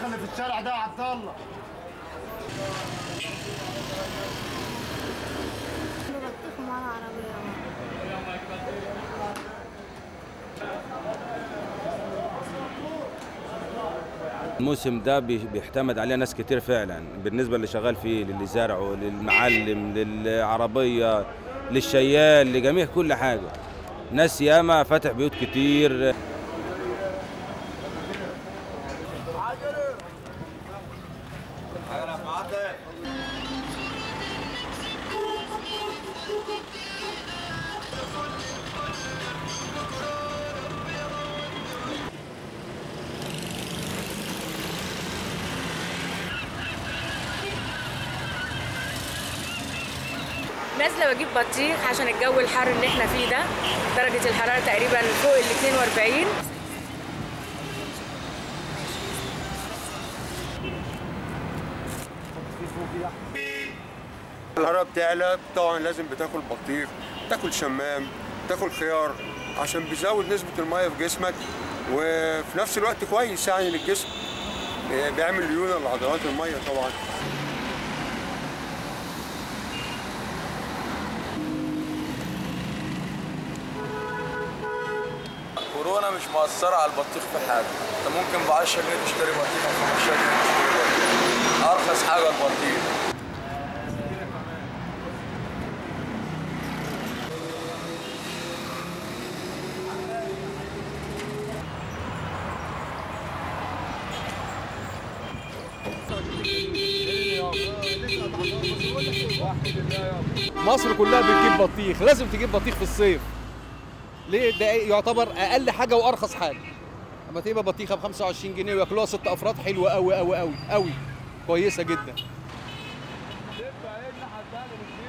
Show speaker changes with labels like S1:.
S1: اللي في الشارع ده يا عبد الله
S2: بطيخ معانا عربية
S3: الموسم ده بي- بيعتمد عليه ناس كتير فعلا بالنسبه اللي شغال فيه للي زرعه للمعلم للعربيه للشيال لجميع كل حاجه ناس ياما فاتح بيوت كتير
S4: نازله بجيب بطيخ عشان الجو الحر اللي احنا فيه ده درجه الحراره تقريبا فوق ال 42
S5: الحرارة بتعلى طبعا لازم بتاكل بطيخ تاكل شمام تاكل خيار عشان بيزود نسبة المية في جسمك وفي نفس الوقت كويس يعني للجسم إيه، بيعمل ليونة لعضلات المية طبعا
S6: كورونا مش مؤثرة على البطيخ في حاجة انت ممكن ب 10 جنيه تشتري بطيخ او 15 جنيه تشتري بطيخ ارخص حاجة البطيخ
S7: مصر كلها بتجيب بطيخ لازم تجيب بطيخ في الصيف ليه ده يعتبر اقل حاجه وارخص حاجه اما تبقى بطيخه ب 25 جنيه وياكلوها ست افراد حلوه قوي قوي قوي قوي كويسه جدا